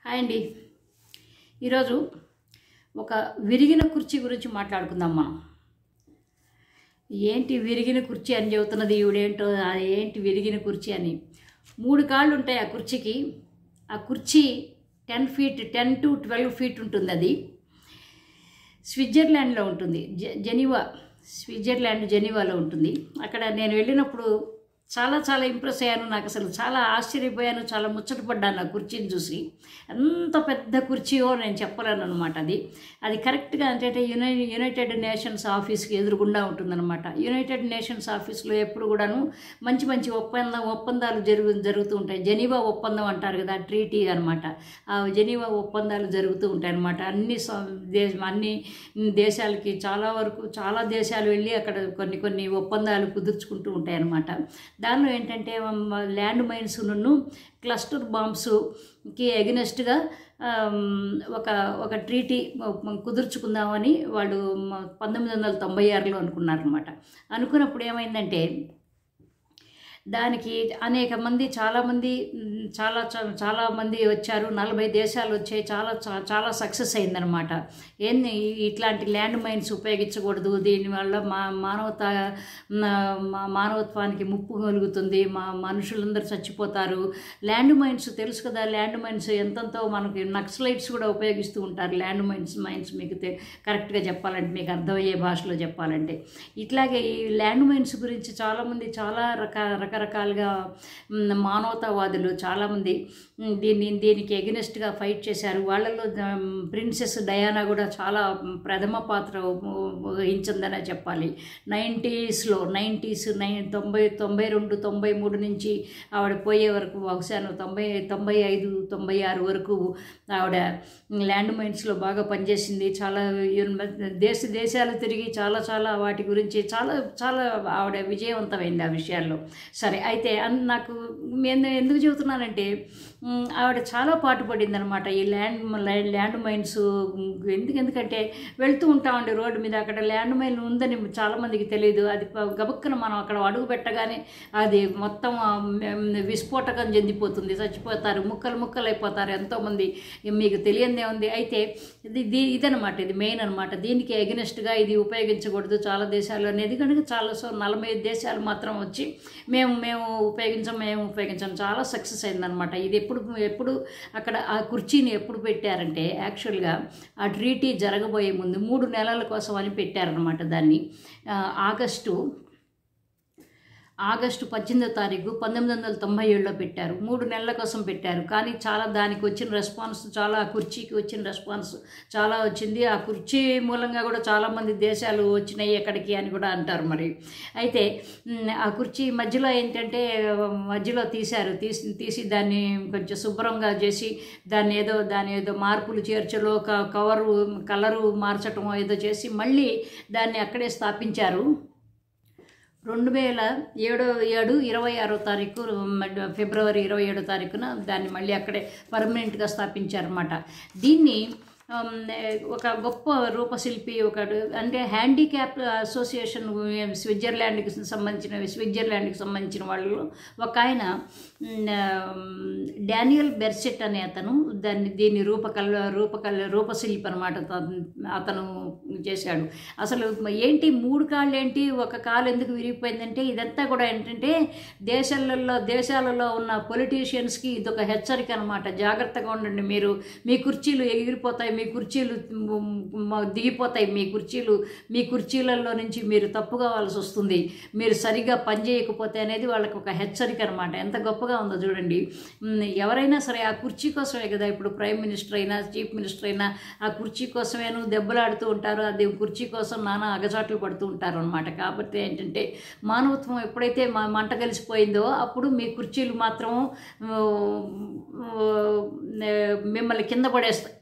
hi అండి ఈరోజు ఒక విరిగిన కుర్చీ గురించి మాట్లాడుకుందాం మనం ఏంటి విరిగిన కుర్చీ అని చెబుతున్నది ఈవిడేంటో అది ఏంటి విరిగిన కుర్చీ అని మూడు కాళ్ళు ఉంటాయి ఆ కుర్చీకి ఆ కుర్చీ ten feet ten to twelve feet ఉంటుంది అది స్విట్జర్లాండ్లో ఉంటుంది జె జెనీవా స్విట్జర్లాండ్ జెనీవాలో ఉంటుంది అక్కడ నేను వెళ్ళినప్పుడు చాలా చాలా ఇంప్రెస్ అయ్యాను నాకు అసలు చాలా ఆశ్చర్యపోయాను చాలా ముచ్చటపడ్డాను ఆ కుర్చీని చూసి ఎంత పెద్ద కుర్చీయో నేను చెప్పలేను అనమాట అది అది కరెక్ట్గా అంటే యునై యునైటెడ్ నేషన్స్ ఆఫీస్కి ఎదురుగుండా ఉంటుందన్నమాట యునైటెడ్ నేషన్స్ ఆఫీస్లో ఎప్పుడు కూడాను మంచి మంచి ఒప్పందం ఒప్పందాలు జరుగు జరుగుతూ ఉంటాయి జెనీవా ఒప్పందం అంటారు కదా ట్రీటీ అనమాట ఆ జెనీవా ఒప్పందాలు జరుగుతూ ఉంటాయి అనమాట అన్ని స- దే అన్ని దేశాలకి చాలా వరకు చాలా దేశాలు వెళ్ళి అక్కడ కొన్ని కొన్ని ఒప్పందాలు కుదుర్చుకుంటూ ఉంటాయి అన్నమాట దానిలో ఏంటంటే మ- ల్యాండ్ మైన్స్ను క్లస్టర్ బాంబ్స్కి ఎగనెస్ట్గా ఒక ఒక ట్రీటీ కుదుర్చుకుందామని వాళ్ళు మ- పంతొమ్మిది వందల తొంభై ఆరులో అనుకున్నారనమాట అనుకున్నప్పుడు ఏమైందంటే దానికి అనేక మంది చాలామంది మ్, చాలా చా- చాలా మంది వచ్చారు నలభై దేశాలు వచ్చాయి చాలా చా- చాలా సక్సెస్ అయిందనమాట ఏంది ఇట్లాంటి ల్యాండ్ మైన్స్ ఉపయోగించకూడదు దీనివల్ల మా మానవత మా- మా- మానవత్వానికి ముప్పు కలుగుతుంది మా మనుషులందరూ చచ్చిపోతారు ల్యాండ్ మైన్స్ తెలుసు కదా ల్యాండ్ మైన్స్ ఎంతంతో మనకి నక్సలైట్స్ కూడా ఉపయోగిస్తూ ఉంటారు ల్యాండ్ మైన్స్ మైన్స్ మీకు తె- కరెక్ట్గా చెప్పాలంటే మీకు అర్థమయ్యే భాషలో చెప్పాలంటే ఇట్లాగే ఈ ల్యాండ్ మైన్స్ గురించి చాలామంది చాలా రక రకరకాలుగా మ్, మానవతావాదులు చాలామంది మ్, దీన్ని దీనికి ఎగనెస్ట్గా ఫైట్ చేశారు వాళ్ళలో మ్, ప్రిన్సెస్ డయానా కూడా చాలా ప్రథమ పాత్ర వ- వహించిందనే చెప్పాలి నైంటీస్లో నైంటీస్ నైన్ తొంభై తొంభై రెండు తొంభై మూడు నుంచి ఆవిడ పోయే వరకు బహుశా తొంభై తొంభై ఐదు తొంభై ఆరు వరకు ఆవిడ ల్యాండ్ మైన్స్లో బాగా పనిచేసింది చాలా యూన్- దేశ దేశాలు తిరిగి చాలా చాలా వాటి గురించి చాలా చాలా ఆవిడ విజయవంతమైంది ఆ విషయాల్లో సరే అయితే అన్ నాకు నేను ఎందుకు చెబుతున్నానంటే మ్, ఆవిడ చాలా పాటుపడింది అనమాట ఈ ల్యాండ్ ల్యాండ్ ల్యాండ్ మైన్స్ ఎందుకు ఎందుకంటే వెళ్తూ ఉంటామండి రోడ్డు మీద అక్కడ ల్యాండ్ మైన్ ఉందని చాలామందికి తెలియదు అది ప- గబుక్కన మనం అక్కడ అడుగు పెట్టగానే అది మొత్తం ఆ, మ్, విస్ఫోటకం చెందిపోతుంది చచ్చిపోతారు ముక్కలు ముక్కలు అయిపోతారు ఎంతోమంది మీకు తెలియందే ఉంది అయితే ఇది ఇది ఇదనమాట ఇది మెయిన్ అనమాట దీనికి ఎగనెస్ట్గా ఇది ఉపయోగించకూడదు చాలా దేశాలు అనేది కనుక చాలా సో నలభై ఐదు దేశాలు మాత్రం వచ్చి మేము మేము ఉపయోగించం మేము ఉపయోగించాం చాలా సక్సెస్ అయిందనమాట ఇది ఎప్పుడు ఎప్పుడు అక్కడ ఆ కుర్చీని ఎప్పుడు పెట్టారంటే యాక్చువల్గా ఆ ట్రీటీ జరగబోయే ముందు మూడు నెలల కోసం అని పెట్టారనమాట దాన్ని ఆ, ఆగస్టు ఆగస్టు పద్దెనిమిదో తారీఖు పంతొమ్మిది వందల తొంభై ఏడులో పెట్టారు మూడు నెలల కోసం పెట్టారు కానీ చాలా దానికి వచ్చిన రెస్పాన్స్ చాలా ఆ కుర్చీకి వచ్చిన రెస్పాన్స్ చాలా వచ్చింది ఆ కుర్చీ మూలంగా కూడా చాలామంది దేశాలు వచ్చినాయి ఎక్కడికి అని కూడా అంటారు మరి అయితే మ్, ఆ కుర్చీ మధ్యలో ఏంటంటే మధ్యలో తీశారు తీసి తీసి దాన్ని కొంచెం శుభ్రంగా చేసి దాన్ని ఏదో దాని ఏదో మార్పులు చేర్చలో క కవరు కలరు మార్చటం ఏదో చేసి మళ్ళీ దాన్ని అక్కడే స్థాపించారు రెండు వేల ఏడో ఏడు ఇరవై ఆరో తారీఖు మ- ఫిబ్రవరి ఇరవై ఏడో తారీఖున దాన్ని మళ్ళీ అక్కడే పర్మనెంట్గా స్థాపించారన్నమాట దీన్ని ఆమ్, ఒక గొప్ప రూపశిల్పి ఒక అంటే హ్యాండిక్యాప్ అసోసియేషన్ స్విట్జర్లాండ్కి సంబంధించిన స్విట్జర్లాండ్కి సంబంధించిన వాళ్ళు ఒక ఆయన మ్, ఆమ్, డానియల్ బెర్సెట్ అనే అతను దాన్ని దీన్ని రూపకల్ రూపకల్ రూపశిల్పి అనమాట అతను చేశాడు అసలు ఏంటి మూడు కాళ్ళు ఏంటి ఒక కాలు ఎందుకు విరిగిపోయిందంటే ఇదంతా కూడా ఏంటంటే దేశాలలో దేశాలలో ఉన్న పొలిటీషియన్స్కి ఇదొక హెచ్చరిక అనమాట జాగ్రత్తగా ఉండండి మీరు మీ కుర్చీలు ఎగిరిపోతాయి మీ కుర్చీలు మ్, మ- దిగిపోతాయి మీ కుర్చీలు మీ కుర్చీలలో నుంచి మీరు తప్పు కావాల్సి వస్తుంది మీరు సరిగ్గా పనిచేయకపోతే అనేది వాళ్ళకి ఒక హెచ్చరిక అనమాట ఎంత గొప్పగా ఉందో చూడండి మ్, ఎవరైనా సరే ఆ కుర్చీ కోసమే కదా ఇప్పుడు ప్రైమ్ మినిస్టర్ అయినా చీఫ్ మినిస్టర్ అయినా ఆ కుర్చీ కోసమేను దెబ్బలాడుతూ ఉంటారు అది కుర్చీ కోసం నానా అగచాట్లు పడుతూ ఉంటారు అనమాట కాబట్టి ఏంటంటే మానవత్వం ఎప్పుడైతే మా మంట కలిసిపోయిందో అప్పుడు మీ కుర్చీలు మాత్రం ఆ, ఆ, మిమ్మల్ని కింద పడేస్తాయి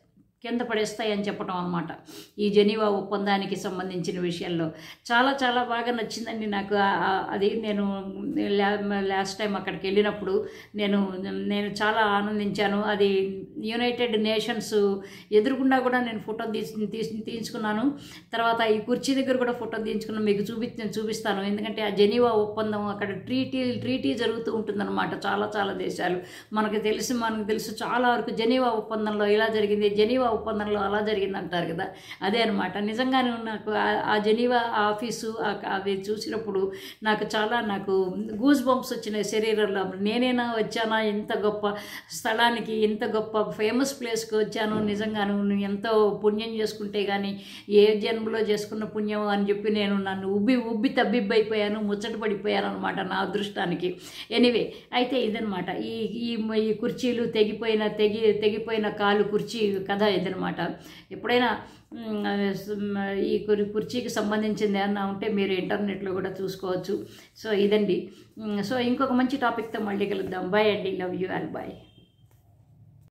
కింద పడేస్తాయని చెప్పడం అనమాట ఈ జెనీవా ఒప్పందానికి సంబంధించిన విషయంలో చాలా చాలా బాగా నచ్చిందండి నాకు ఆ- ఆ- అది నేను లా- లాస్ట్ టైం అక్కడికి వెళ్ళినప్పుడు నేను నేను చాలా ఆనందించాను అది యునైటెడ్ నేషన్స్ ఎదురుకుండా కూడా నేను ఫోటో తీసి తీసి తీయించుకున్నాను తర్వాత ఈ కుర్చీ దగ్గర కూడా ఫోటో తీయించుకున్నాను మీకు చూపి చూపిస్తాను ఎందుకంటే ఆ జెనీవా ఒప్పందం అక్కడ ట్రీటీ ట్రీటీ జరుగుతూ ఉంటుందన్నమాట చాలా చాలా దేశాలు మనకు తెలిసి మనకు తెలుసు చాలా వరకు జెనీవా ఒప్పందంలో ఇలా జరిగింది జెనీవా ఒప్పందంలో అలా జరిగింది అంటారు కదా అదే అనమాట నిజంగానే నాకు ఆ- ఆ జెనీవా ఆఫీసు ఆ- అది చూసినప్పుడు నాకు చాలా నాకు గూస్ బంప్స్ వచ్చినాయి శరీరంలో నేనేనా వచ్చానా ఎంత గొప్ప స్థలానికి ఇంత గొప్ప ఫేమస్ ప్లేస్కి వచ్చాను నిజంగాను నేను ఎంతో పుణ్యం చేసుకుంటే కానీ ఏ జన్మలో చేసుకున్న పుణ్యం అని చెప్పి నేను నన్ను ఉబ్బి ఉబ్బి తబ్బిబ్బైపోయాను ముచ్చట పడిపోయాను అనమాట నా అదృష్టానికి ఎనీవే అయితే ఇదనమాట ఈ ఈ ఈ కుర్చీలు తెగిపోయిన తెగి తెగిపోయిన కాలు కుర్చీ కథ ఇదనమాట ఎప్పుడైనా మ్, మ్, ఈ కుర్- కుర్చీకి సంబంధించింది ఏమన్నా ఉంటే మీరు ఇంటర్నెట్లో కూడా చూసుకోవచ్చు సో ఇదండి మ్, సో ఇంకొక మంచి టాపిక్తో మళ్ళీ కలుద్దాం బాయ్ అండి లవ్ యూ ఆల్ బాయ్